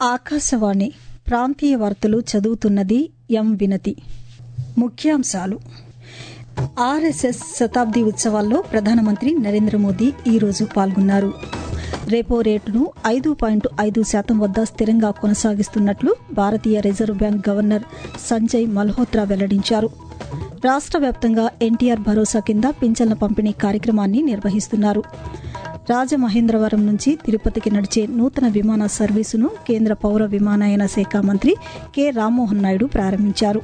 ఆకాశవాణి ప్రాంతీయ వార్తలు చదువుతున్నది ఎం వినతి ముఖ్యాంశాలు ఆర్ఎస్ఎస్ శతాబ్ది ఉత్సవాల్లో ప్రధానమంత్రి నరేంద్ర మోదీ ఈరోజు పాల్గొన్నారు రెపో రేటును ఐదు పాయింట్ ఐదు శాతం వద్ద స్థిరంగా కొనసాగిస్తున్నట్లు భారతీయ reserve bank governor Sanjay Malhotra వెల్లడించారు రాష్ట వ్యాప్తంగా ఎన్టీఆర్ భరోసా కింద పింఛన్ల పంపిణీ కార్యక్రమాన్ని నిర్వహిస్తున్నారు రాజమహేంద్రవరం నుంచి తిరుపతికి నడిచే నూతన విమాన సర్వీసును కేంద్ర పౌర విమానయాన శాఖ మంత్రి కె రామ్మోహన్ నాయుడు ప్రారంభించారు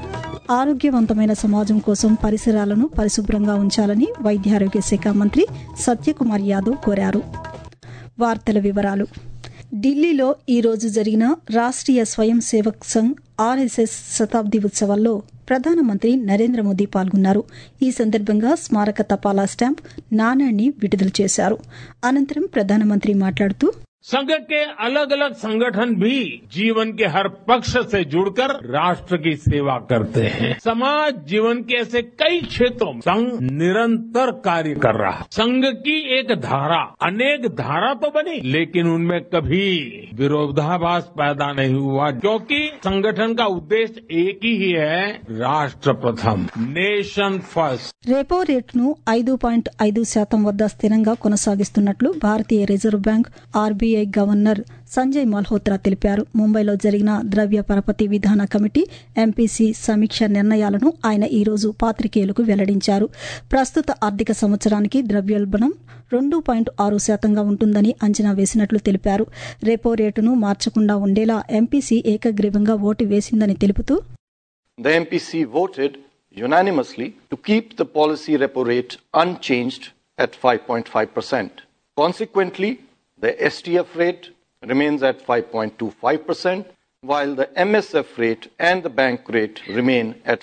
ఆరోగ్యవంతమైన సమాజం కోసం పరిసరాలను పరిశుభ్రంగా ఉంచాలని వైద్యారోగ్య శాఖ మంత్రి సత్యకుమార్ యాదవ్ కోరారు వార్తల వివరాలు ఢిల్లీలో ఈరోజు జరిగిన రాష్ట్రీయ స్వయం సేవక్ సంఘ్ ఆర్ఎస్ఎస్ శతాబ్ది ఉత్సవాల్లో ప్రధానమంత్రి నరేంద్ర మోదీ పాల్గొన్నారు ఈ సందర్భంగా స్మారక తపాలా స్టాంప్ నాణ్యాన్ని విడుదల చేశారు అనంతరం ప్రధానమంత్రి మాట్లాడుతూ संघ के अलग अलग संगठन भी जीवन के हर पक्ष से जुड़कर राष्ट्र की सेवा करते हैं समाज जीवन के ऐसे कई क्षेत्रों में संघ निरंतर कार्य कर रहा है संघ की एक धारा अनेक धारा तो बनी लेकिन उनमें कभी विरोधाभास पैदा नहीं हुआ क्योंकि संगठन का उद्देश्य एक ही है राष्ट्र प्रथम नेशन फर्स्ट రెపో రేటును ఐదు పాయింట్ ఐదు శాతం వద్ద స్థిరంగా కొనసాగిస్తున్నట్లు భారతీయ reserve bank RBI governor Sanjay Malhotra తెలిపారు ముంబైలో జరిగిన ద్రవ్య పరపతి విధాన కమిటీ ఎంపీసీ సమీక్ష నిర్ణయాలను ఆయన ఈ రోజు పాత్రికేయులకు వెల్లడించారు ప్రస్తుత ఆర్థిక సంవత్సరానికి ద్రవ్యోల్బణం రెండు పాయింట్ ఆరు శాతంగా ఉంటుందని అంచనా వేసినట్లు తెలిపారు రెపో రేటును మార్చకుండా ఉండేలా ఎంపీసీ ఏకగ్రీవంగా ఓటు వేసిందని తెలుపుతూ The MPC voted unanimously to keep the policy repo rate unchanged at 5.5%. Consequently, the STF rate remains at 5.25%, while the MSF rate and the bank rate remain at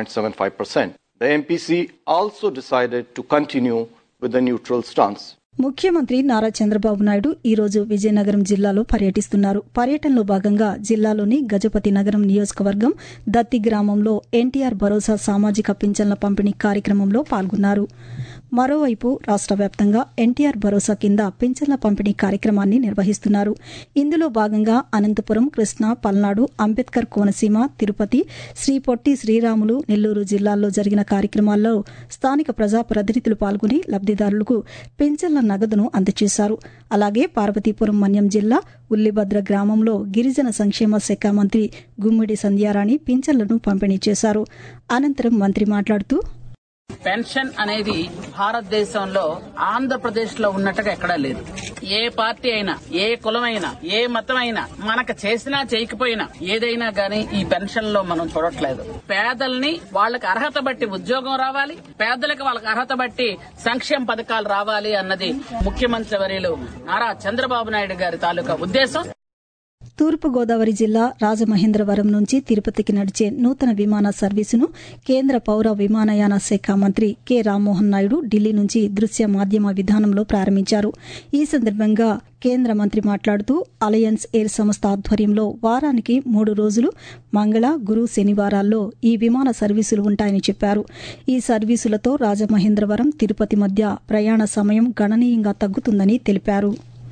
5.75%. The MPC also decided to continue with the neutral stance. ముఖ్యమంత్రి నారా చంద్రబాబు నాయుడు ఈ రోజు విజయనగరం జిల్లాలో పర్యటిస్తున్నారు పర్యటనలో భాగంగా జిల్లాలోని గజపతి నగరం నియోజకవర్గం దత్తి గ్రామంలో ఎన్టీఆర్ భరోసా సామాజిక పింఛన్ల పంపిణీ కార్యక్రమంలో పాల్గొన్నారు మరోవైపు రాష్ట వ్యాప్తంగా ఎన్టీఆర్ భరోసా కింద పింఛన్ల పంపిణీ కార్యక్రమాన్ని నిర్వహిస్తున్నారు ఇందులో భాగంగా అనంతపురం కృష్ణా పల్నాడు అంబేద్కర్ కోనసీమ తిరుపతి శ్రీ పొట్టి శ్రీరాములు నెల్లూరు జిల్లాల్లో జరిగిన కార్యక్రమాల్లో స్థానిక ప్రజాప్రతినిధులు పాల్గొని లబ్దిదారులకు పింఛన్ల నగదును అందజేశారు అలాగే పార్వతీపురం మన్యం జిల్లా ఉల్లిభద్ర గ్రామంలో గిరిజన సంక్షేమ శాఖ మంత్రి గుమ్మిడి సంధ్యారాణి పింఛన్లను పంపిణీ చేశారు అనంతరం మంత్రి మాట్లాడుతూ పెన్షన్ అనేది భారతదేశంలో ఆంధ్రప్రదేశ్ లో ఉన్నట్టుగా ఎక్కడా లేదు ఏ పార్టీ అయినా ఏ కులమైనా ఏ మతం అయినా మనకు చేసినా చేయకపోయినా ఏదైనా గానీ ఈ పెన్షన్ లో మనం చూడట్లేదు పేదల్ని వాళ్ళకి అర్హత బట్టి ఉద్యోగం రావాలి పేదలకు వాళ్ళకి అర్హత బట్టి సంక్షేమ పథకాలు రావాలి అన్నది ముఖ్యమంత్రి వర్యులు నారా చంద్రబాబు నాయుడు గారి తాలూకా ఉద్దేశం తూర్పుగోదావరి జిల్లా రాజమహేంద్రవరం నుంచి తిరుపతికి నడిచే నూతన విమాన సర్వీసును కేంద్ర పౌర విమానయాన శాఖ మంత్రి కె రామ్మోహన్ నాయుడు ఢిల్లీ నుంచి దృశ్య మాధ్యమ విధానంలో ప్రారంభించారు ఈ సందర్భంగా కేంద్ర మంత్రి మాట్లాడుతూ అలయన్స్ ఎయిర్ సంస్థ ఆధ్వర్యంలో వారానికి మూడు రోజులు మంగళ గురు శనివారాల్లో ఈ విమాన సర్వీసులు ఉంటాయని చెప్పారు ఈ సర్వీసులతో రాజమహేంద్రవరం తిరుపతి మధ్య ప్రయాణ సమయం గణనీయంగా తగ్గుతుందని తెలిపారు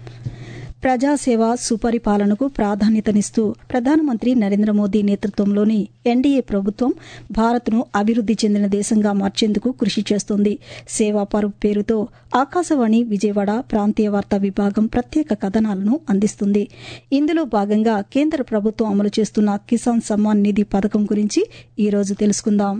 ప్రజాసేవ సుపరిపాలనకు ప్రాధాన్యతనిస్తూ ప్రధానమంత్రి నరేంద్ర మోదీ నేతృత్వంలోని ఎన్డీఏ ప్రభుత్వం భారత్ను అభివృద్ది చెందిన దేశంగా మార్చేందుకు కృషి చేస్తోంది సేవాపరు పేరుతో ఆకాశవాణి విజయవాడ ప్రాంతీయ వార్తా విభాగం ప్రత్యేక కథనాలను అందిస్తుంది ఇందులో భాగంగా కేంద్ర ప్రభుత్వం అమలు చేస్తున్న కిసాన్ సమ్మాన్ నిధి పథకం గురించి ఈరోజు తెలుసుకుందాం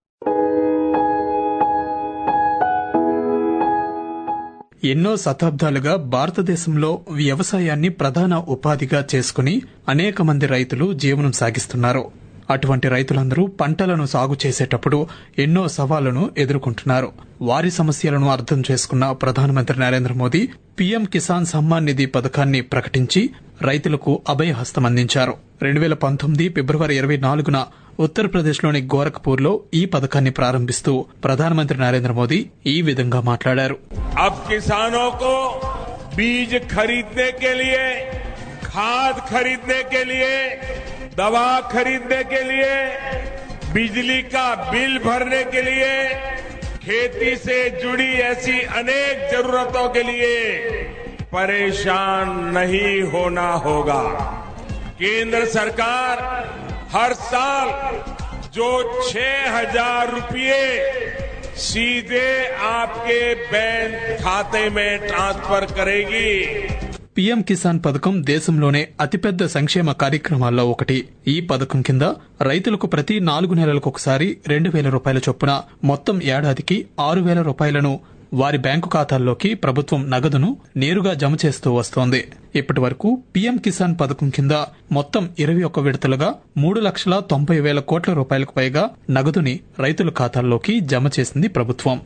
ఎన్నో శతాబ్దాలుగా భారతదేశంలో వ్యవసాయాన్ని ప్రధాన ఉపాధిగా చేసుకుని అనేక మంది రైతులు జీవనం సాగిస్తున్నారు అటువంటి రైతులందరూ పంటలను సాగు చేసేటప్పుడు ఎన్నో సవాళ్లను ఎదుర్కొంటున్నారు వారి సమస్యలను అర్థం చేసుకున్న ప్రధానమంత్రి నరేంద్ర మోదీ పీఎం కిసాన్ సమ్మాన్ నిధి పథకాన్ని ప్రకటించి రైతులకు అభయహస్తం అందించారు రెండు వేల పంతొమ్మిది ఫిబ్రవరి ఇరవై నాలుగున ఉత్తరప్రదేశ్లోని గోరఖ్పూర్లో ఈ పథకాన్ని ప్రారంభిస్తూ ప్రధానమంత్రి నరేంద్ర మోదీ ఈ విధంగా మాట్లాడారు अब किसानों को बीज खरीदने के लिए खाद खरीदने के लिए दवा खरीदने के लिए बिजली का बिल भरने के लिए खेती से जुड़ी ऐसी अनेक जरूरतों के लिए परेशान नहीं होना होगा केंद्र सरकार हर साल जो छह हजार रुपये सीधे आपके बैंक खाते में ट्रांसफर करेगी పీఎం కిసాన్ పథకం దేశంలోనే అతిపెద్ద సంక్షేమ కార్యక్రమాల్లో ఒకటి ఈ పథకం కింద రైతులకు ప్రతి నాలుగు నెలలకు ఒకసారి రెండు వేల రూపాయల చొప్పున మొత్తం ఏడాదికి ఆరు వేల రూపాయలను వారి బ్యాంకు ఖాతాల్లోకి ప్రభుత్వం నగదును నేరుగా జమ చేస్తూ వస్తోంది ఇప్పటి వరకు పీఎం కిసాన్ పథకం కింద మొత్తం ఇరవై ఒక్క విడతలుగా మూడు లక్షల తొంభై వేల కోట్ల రూపాయలకు పైగా నగదుని రైతుల ఖాతాల్లోకి జమ చేసింది ప్రభుత్వం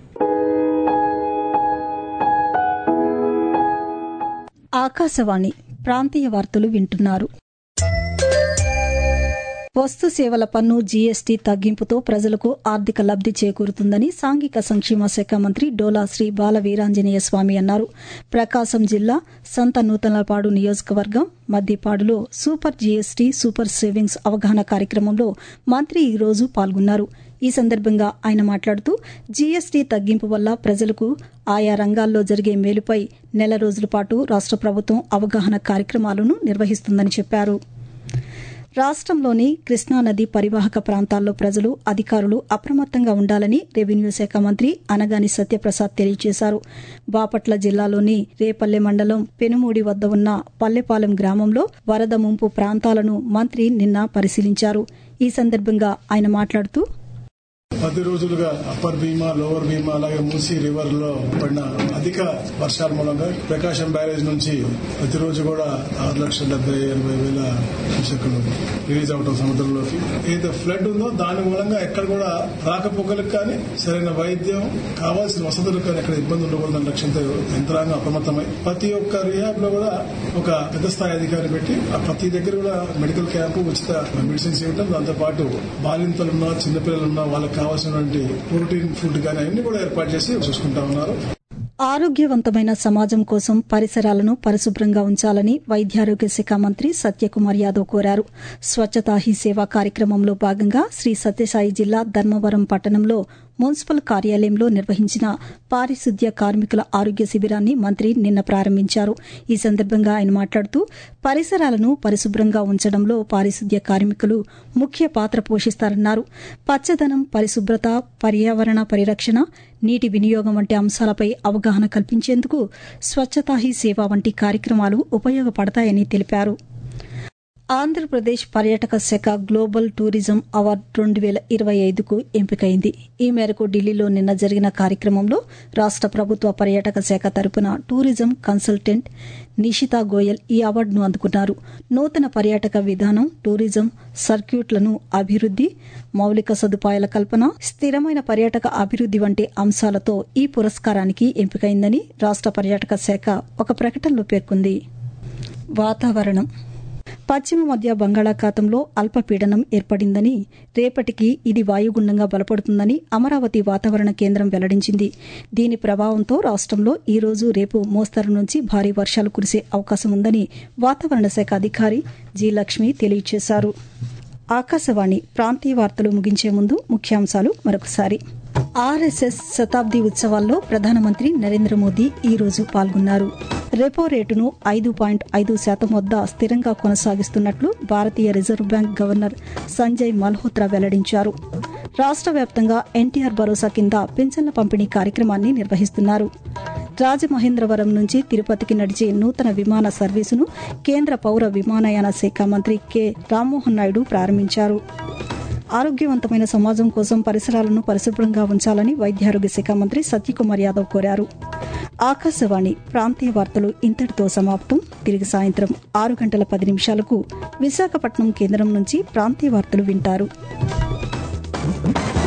ఆకాశవాణి ప్రాంతీయ వార్తలు వింటున్నారు వస్తు సేవల పన్ను జీఎస్టీ తగ్గింపుతో ప్రజలకు ఆర్థిక లబ్ది చేకూరుతుందని సాంఘిక సంక్షేమ శాఖ మంత్రి డోలా శ్రీ బాల వీరాంజనేయ స్వామి అన్నారు ప్రకాశం జిల్లా సంత నూతనపాడు నియోజకవర్గం మద్దిపాడులో సూపర్ జీఎస్టీ సూపర్ సేవింగ్స్ అవగాహన కార్యక్రమంలో మంత్రి ఈ రోజు పాల్గొన్నారు ఈ సందర్భంగా ఆయన మాట్లాడుతూ జీఎస్టీ తగ్గింపు వల్ల ప్రజలకు ఆయా రంగాల్లో జరిగే మేలుపై నెల రోజుల పాటు రాష్ట ప్రభుత్వం అవగాహన కార్యక్రమాలను నిర్వహిస్తుందని చెప్పారు రాష్ట్రంలోని కృష్ణానది పరివాహక ప్రాంతాల్లో ప్రజలు అధికారులు అప్రమత్తంగా ఉండాలని రెవెన్యూ శాఖ మంత్రి అనగాని సత్యప్రసాద్ తెలియజేశారు బాపట్ల జిల్లాలోని రేపల్లె మండలం పెనుమూడి వద్ద ఉన్న పల్లెపాలెం గ్రామంలో వరద ముంపు ప్రాంతాలను మంత్రి నిన్న పరిశీలించారు ఈ సందర్భంగా ఆయన మాట్లాడుతూ పది రోజులుగా అప్పర్ భీమా లోవర్ భీమా అలాగే మూసీ రివర్ లో పడిన అధిక వర్షాల మూలంగా ప్రకాశం బ్యారేజ్ నుంచి ప్రతిరోజు కూడా ఆరు లక్షల డెబ్బై ఎనభై వేల క్యూసెక్కులు రిలీజ్ అవటం సముద్రంలోకి ఏదైతే ఫ్లడ్ ఉందో దాని మూలంగా ఎక్కడ కూడా రాకపోకలకు కానీ సరైన వైద్యం కావాల్సిన వసతులకు కానీ ఎక్కడ ఇబ్బంది ఉండకూడదని లక్ష్యంతో యంత్రాంగం అప్రమత్తమై ప్రతి ఒక్క రిహాబ్ లో కూడా ఒక పెద్ద స్థాయి అధికారి పెట్టి ఆ ప్రతి దగ్గర కూడా మెడికల్ క్యాంపు ఉచిత మెడిసిన్స్ ఇవ్వడం దాంతో పాటు బాలింతలున్నా చిన్నపిల్లలున్నా వాళ్ళకి కావాల్సినటువంటి ప్రోటీన్ ఫుడ్ కానీ అన్ని కూడా ఏర్పాటు చేసి చూసుకుంటా ఉన్నారు ఆరోగ్యవంతమైన సమాజం కోసం పరిసరాలను పరిశుభ్రంగా ఉంచాలని వైద్యారోగ్య శాఖ మంత్రి సత్యకుమార్ యాదవ్ కోరారు స్వచ్ఛతా హీ సేవ కార్యక్రమంలో భాగంగా శ్రీ సత్యసాయి జిల్లా ధర్మవరం పట్టణంలో మున్సిపల్ కార్యాలయంలో నిర్వహించిన పారిశుద్ధ్య కార్మికుల ఆరోగ్య శిబిరాన్ని మంత్రి నిన్న ప్రారంభించారు ఈ సందర్భంగా ఆయన మాట్లాడుతూ పరిసరాలను పరిశుభ్రంగా ఉంచడంలో పారిశుద్ధ్య కార్మికులు ముఖ్య పాత్ర పోషిస్తారన్నారు పచ్చదనం పరిశుభ్రత పర్యావరణ పరిరక్షణ నీటి వినియోగం వంటి అంశాలపై అవగాహన కల్పించేందుకు స్వచ్ఛతా హీ సేవ వంటి కార్యక్రమాలు ఉపయోగపడతాయని తెలిపారు ఆంధ్రప్రదేశ్ పర్యాటక శాఖ గ్లోబల్ టూరిజం అవార్డు రెండు వేల ఇరవై ఐదుకు ఎంపికైంది ఈ మేరకు ఢిల్లీలో నిన్న జరిగిన కార్యక్రమంలో రాష్ట ప్రభుత్వ పర్యాటక శాఖ తరపున టూరిజం కన్సల్టెంట్ నిషితా గోయల్ ఈ అవార్డును అందుకున్నారు నూతన పర్యాటక విధానం టూరిజం సర్క్యూట్లను అభివృద్ది మౌలిక సదుపాయాల కల్పన స్థిరమైన పర్యాటక అభివృద్ది వంటి అంశాలతో ఈ పురస్కారానికి ఎంపికైందని రాష్ట పర్యాటక శాఖ ఒక ప్రకటనలో పేర్కొంది వాతావరణం పశ్చిమ మధ్య బంగాళాఖాతంలో అల్పపీడనం ఏర్పడిందని రేపటికి ఇది వాయుగుండంగా బలపడుతుందని అమరావతి వాతావరణ కేంద్రం వెల్లడించింది దీని ప్రభావంతో రాష్టంలో ఈ రోజు రేపు మోస్తరు నుంచి భారీ వర్షాలు కురిసే అవకాశం ఉందని వాతావరణ శాఖ అధికారి జి లక్ష్మి తెలియజేశారు ఆకాశవాణి ప్రాంతీయ వార్తలు ముగించే ముందు ముఖ్యాంశాలు మరొకసారి ఆర్ఎస్ఎస్ శతాబ్ది ఉత్సవాల్లో ప్రధానమంత్రి నరేంద్ర మోదీ ఈ రోజు పాల్గొన్నారు రెపో రేటును ఐదు పాయింట్ ఐదు శాతం వద్ద స్థిరంగా కొనసాగిస్తున్నట్లు భారతీయ reserve bank governor Sanjay Malhotra వెల్లడించారు రాష్ట్ర వ్యాప్తంగా ఎన్టీఆర్ భరోసా కింద పింఛన్ల పంపిణీ కార్యక్రమాన్ని నిర్వహిస్తున్నారు రాజమహేంద్రవరం నుంచి తిరుపతికి నడిచే నూతన విమాన సర్వీసును కేంద్ర పౌర విమానయాన శాఖ మంత్రి కె రామ్మోహన్ నాయుడు ప్రారంభించారు ఆరోగ్యవంతమైన సమాజం కోసం పరిసరాలను పరిశుభ్రంగా ఉంచాలని వైద్యారోగ్య శాఖ మంత్రి సత్యకుమార్ యాదవ్ కోరారు ఆకాశవాణి ప్రాంతీయ వార్తలు ఇంతటితో సమాప్తం తిరిగి సాయంత్రం ఆరు గంటల పది నిమిషాలకు విశాఖపట్నం కేంద్రం నుంచి ప్రాంతీయ వార్తలు వింటారు